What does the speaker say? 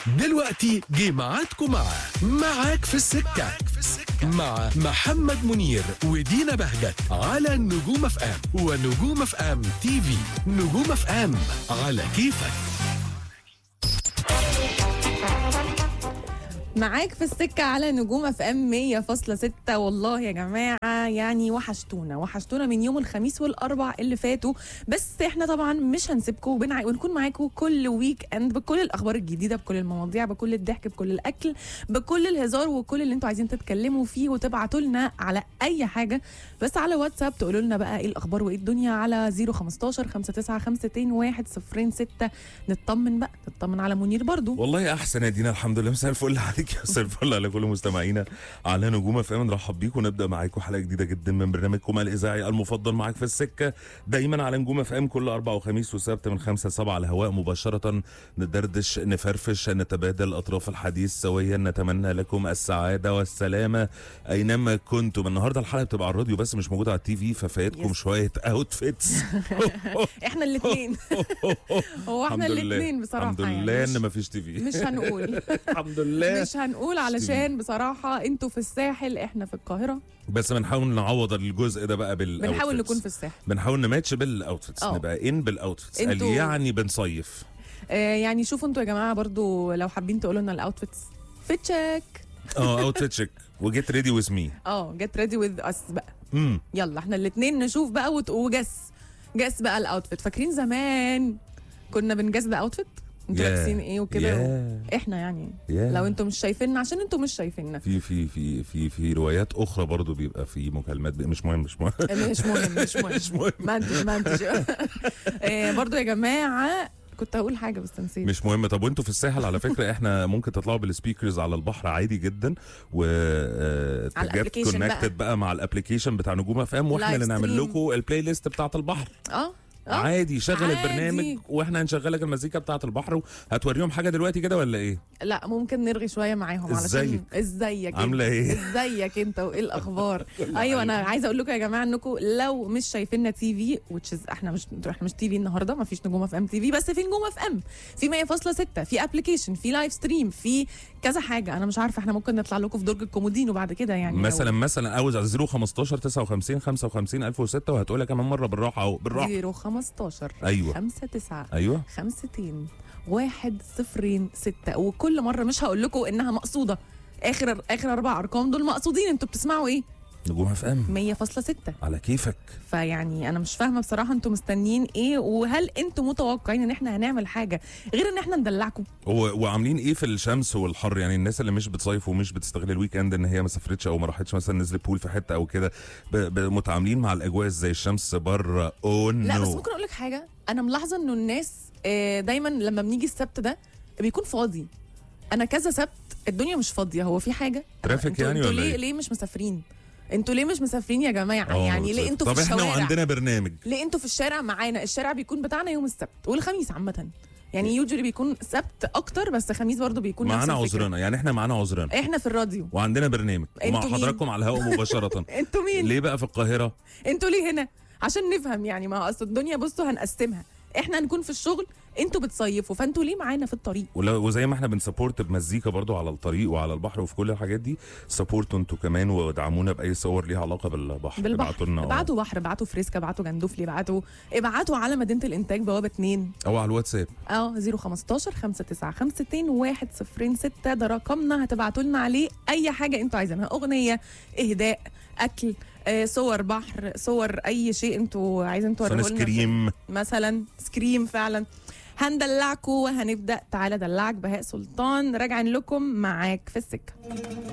دلوقتي جه ميعادكم مع معاك في السكة مع محمد منير ودينا بهجت على نجوم اف ام ونجوم اف ام تي في نجوم اف ام على كيفك معاك في السكة على نجوم اف ام 100.6 والله يا جماعة يعني وحشتونا وحشتونا من يوم الخميس والأربع اللي فاتوا بس احنا طبعا مش هنسيبكم وبنع... ونكون معاكم كل ويك اند بكل الأخبار الجديدة بكل المواضيع بكل الضحك بكل الأكل بكل الهزار وكل اللي انتوا عايزين تتكلموا فيه وتبعتوا لنا على أي حاجة بس على واتساب تقولوا لنا بقى ايه الأخبار وايه الدنيا على 015 59 6 نطمن بقى نطمن على منير برضو والله احسن يا دينا الحمد لله مساء الفل عليك يا مساء الفل على كل مستمعينا على نجوم اف ام نرحب بيكم ونبدا معاكم حلقه جديده جدا من برنامجكم الاذاعي المفضل معاك في السكه دايما على نجوم اف ام كل اربع وخميس وسبت من خمسة لسبعة على الهواء مباشره ندردش نفرفش نتبادل اطراف الحديث سويا نتمنى لكم السعاده والسلامه اينما كنتم النهارده الحلقه بتبقى على الراديو بس مش موجوده على التي في ففايتكم يس. شويه اوتفيتس احنا الاثنين هو احنا الحمد لله. الاثنين بصراحة الحمد يعني لله مش- ان مفيش تي في مش هنقول الحمد لله مش هنقول علشان بصراحة انتوا في الساحل احنا في القاهرة بس بنحاول نعوض الجزء ده بقى بال بنحاول نكون في الساحل بنحاول نماتش بالاوتفيتس اه. نبقى ان بالاوتفيتس قال انتوا- يعني بنصيف آه يعني شوفوا انتوا يا جماعة برضو لو حابين تقولوا لنا الاوتفيتس في تشيك اه اوتفيت شيك وجيت ريدي ويز مي اه جيت ريدي وذ اس بقى امم يلا احنا الاثنين نشوف بقى وت- وجس جس بقى الاوتفيت فاكرين زمان كنا بنجس ده اوتفيت انتوا ياه. لابسين ايه وكده ياه. احنا يعني ياه. لو انتوا مش شايفيننا عشان انتوا مش شايفيننا في في في في في روايات اخرى برضو بيبقى في مكالمات بي- مش مهم مش مهم مش مهم مش مهم مش مهم ما انتش ما انتش آه، برضو يا جماعه كنت هقول حاجه بس نسيت مش مهم طب وانتوا في الساحل على فكره احنا ممكن تطلعوا بالسبيكرز على البحر عادي جدا و على الابليكيشن كونكتد بقى مع الابلكيشن بتاع نجوم اف ام واحنا لايف اللي نعمل ستريم. لكم البلاي ليست بتاعت البحر اه اه عادي شغل عادي. البرنامج واحنا هنشغل لك المزيكا بتاعت البحر هتوريهم حاجه دلوقتي كده ولا ايه لا ممكن نرغي شويه معاهم علشان ازيك؟ ازيك عاملة انت؟ ايه؟ ازيك انت وايه الاخبار ايوه انا عايزه اقول لكم يا جماعه انكم لو مش شايفيننا تي في which is احنا مش احنا مش تي في النهارده ما فيش نجوم اف ام تي في بس في نجوم اف ام في 100.6 في ابلكيشن في لايف ستريم في كذا حاجه انا مش عارفه احنا ممكن نطلع لكم في درج الكومودينو بعد كده يعني مثلا لو- مثلا عاوز على 015 59 55 1006 وهتقولها كمان مره بالراحه اهو بالراحه 015 أيوة. 5 9 ايوه خمستين واحد صفرين ستة وكل مرة مش هقول لكم انها مقصودة اخر اخر اربع ارقام دول مقصودين انتوا بتسمعوا ايه نجوم اف ام 100.6 على كيفك فيعني انا مش فاهمه بصراحه انتوا مستنيين ايه وهل انتوا متوقعين ان احنا هنعمل حاجه غير ان احنا ندلعكم و- وعاملين ايه في الشمس والحر يعني الناس اللي مش بتصيف ومش بتستغل الويك اند ان هي ما سافرتش او ما راحتش مثلا نزلت بول في حته او كده ب- ب- متعاملين مع الاجواء زي الشمس بره او لا بس نو ممكن اقول لك حاجه انا ملاحظه انه الناس آه، دايما لما بنيجي السبت ده بيكون فاضي انا كذا سبت الدنيا مش فاضيه هو في حاجه ترافيك انتوا يعني انتوا ولا ليه ايه؟ ليه مش مسافرين انتوا ليه مش مسافرين يا جماعه آه، يعني ليه انتوا طب في احنا الشوارع وعندنا برنامج ليه انتوا في الشارع معانا الشارع بيكون بتاعنا يوم السبت والخميس عامه يعني يوجولي بيكون سبت اكتر بس خميس برضو بيكون نفس معانا الفكرة. عذرنا يعني احنا معانا عذرنا احنا في الراديو وعندنا برنامج ومع انتوا مين؟ حضراتكم على الهواء مباشره انتوا مين ليه بقى في القاهره انتوا ليه هنا عشان نفهم يعني ما هو اصل الدنيا بصوا هنقسمها احنا هنكون في الشغل انتوا بتصيفوا فانتوا ليه معانا في الطريق ولو- وزي ما احنا بنسبورت بمزيكا برضو على الطريق وعلى البحر وفي كل الحاجات دي سبورتوا انتوا كمان ودعمونا باي صور ليها علاقه بالبحر بالبحر ابعتوا لنا اه. ابعتوا بحر ابعتوا فريسكا ابعتوا جندوفلي ابعتوا ابعتوا على مدينه الانتاج بوابه 2 او على الواتساب اه 015 59 106 ده رقمنا هتبعتوا لنا عليه اي حاجه انتوا عايزينها اغنيه اهداء اكل آه، صور بحر صور اي شيء انتوا عايزين توريه سان لنا سكريم مثلا سكريم فعلا هندلعكم وهنبدا تعالى دلعك بهاء سلطان راجعين لكم معاك في السكه